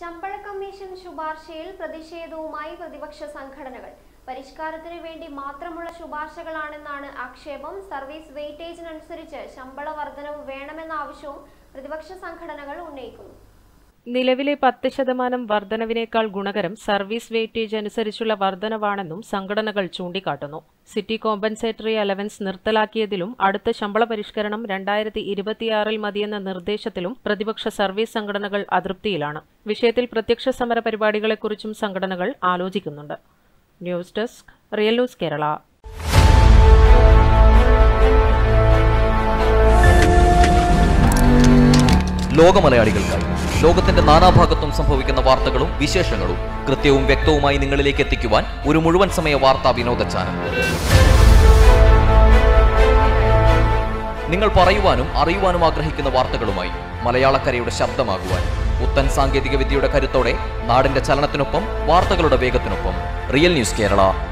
ശമ്പള കമ്മീഷൻ ശുപാർശയിൽ പ്രതിഷേധവുമായി പ്രതിപക്ഷ സംഘടനകൾ പരിഷ്കാരത്തിന് വേണ്ടി മാത്രമുള്ള ശുപാർശകളാണെന്നാണ് ആക്ഷേപം സർവീസ് വെയിറ്റേജിനനുസരിച്ച് ശമ്പള വർധനവ് വേണമെന്ന ആവശ്യവും പ്രതിപക്ഷ സംഘടനകൾ ഉന്നയിക്കുന്നു നിലവിലെ പത്ത് ശതമാനം വർധനവിനേക്കാൾ ഗുണകരം സർവീസ് വെയിറ്റേജ് അനുസരിച്ചുള്ള വർധനവാണെന്നും സംഘടനകൾ ചൂണ്ടിക്കാട്ടുന്നു സിറ്റി കോമ്പൻസേറ്ററി അലവൻസ് നിർത്തലാക്കിയതിലും അടുത്ത ശമ്പള പരിഷ്കരണം രണ്ടായിരത്തി ഇരുപത്തിയാറിൽ മതിയെന്ന നിർദ്ദേശത്തിലും പ്രതിപക്ഷ സർവീസ് സംഘടനകൾ അതൃപ്തിയിലാണ് വിഷയത്തിൽ പ്രത്യക്ഷ സമര പരിപാടികളെക്കുറിച്ചും സംഘടനകൾ ആലോചിക്കുന്നുണ്ട് news desk real news Kerala ലോകമലയാളികൾക്കായി ലോകത്തിന്റെ നാനാഭാഗത്തും സംഭവിക്കുന്ന വാർത്തകളും വിശേഷങ്ങളും കൃത്യവും വ്യക്തവുമായി നിങ്ങളിലേക്ക് എത്തിക്കുവാൻ ഒരു മുഴുവൻ സമയ വാർത്താ വിനോദ ചാനൽ നിങ്ങൾ പറയുവാനും അറിയുവാനും ആഗ്രഹിക്കുന്ന വാർത്തകളുമായി മലയാളക്കരയുടെ ശബ്ദമാകുവാൻ പുത്തൻ സാങ്കേതിക വിദ്യയുടെ കരുത്തോടെ നാടിന്റെ ചലനത്തിനൊപ്പം വാർത്തകളുടെ വേഗത്തിനൊപ്പം റിയൽ ന്യൂസ് കേരള